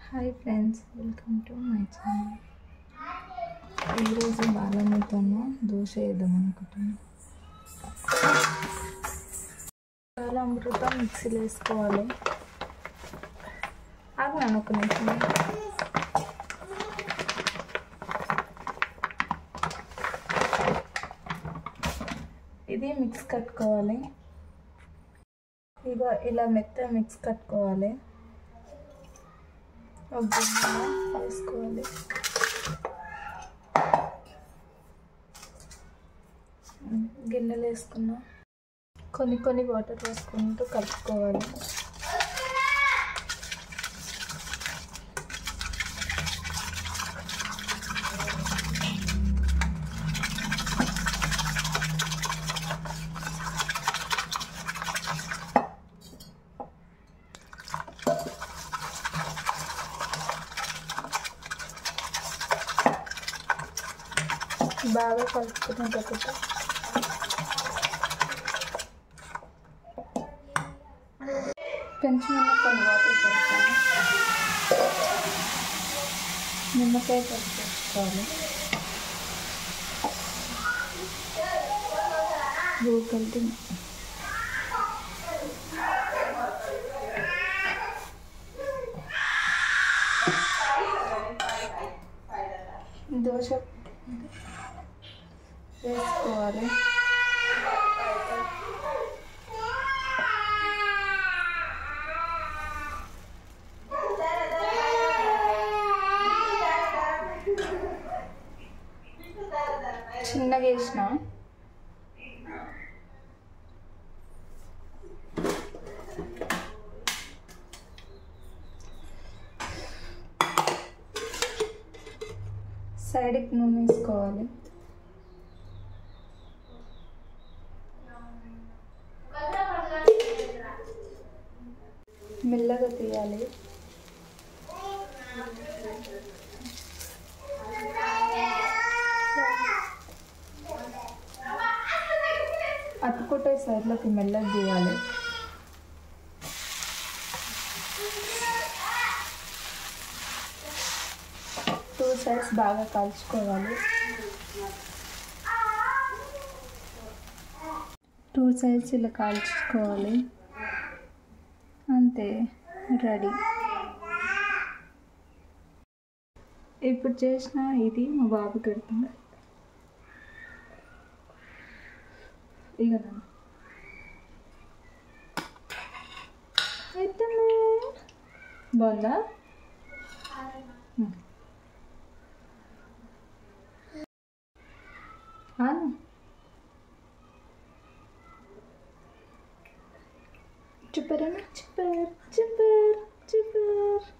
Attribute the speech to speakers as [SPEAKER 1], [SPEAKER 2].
[SPEAKER 1] Hi friends welcome to my channel ఈరోజు బాలమ్మతోనూ దోశ వేద్దాం అనుకుంటున్నాను బాలామృతం మిక్సీలో వేసుకోవాలి ఆగినాను ఒక నిమిషం ఇది మిక్స్ కట్టుకోవాలి ఇగో ఇలా మెత్త మిక్స్ కట్టుకోవాలి ఒక గిన్నెలో వేసుకోవాలి గిన్నెలు వేసుకున్నా కొన్ని కొన్ని వాటర్ వేసుకుంటూ కలుపుకోవాలి బాగా కలుపుకున్న తర్వాత పెంచిన కొన్ని వాటర్ కలుపుతాను నిమ్మకాయ కలుపుకోవాలి కలిపి దోశ వేసుకోవాలి చిన్నగా వేసిన సైడ్కి నూనె వేసుకోవాలి మెల్లగా తీయాలి అతుకుంటే సైడ్లోకి మెల్లగా తీయాలి టూ సైడ్స్ బాగా కాల్చుకోవాలి టూ సైడ్స్ ఇలా కాల్చుకోవాలి అంతే రెడీ ఇప్పుడు చేసిన ఇది మా బాబు పెడుతుంది ఇక నాన్న. అయిపోయింది. బాగుందా ఉమ్. ఆను. చూపరన్నా చూపర్ చూపర్ చూపర్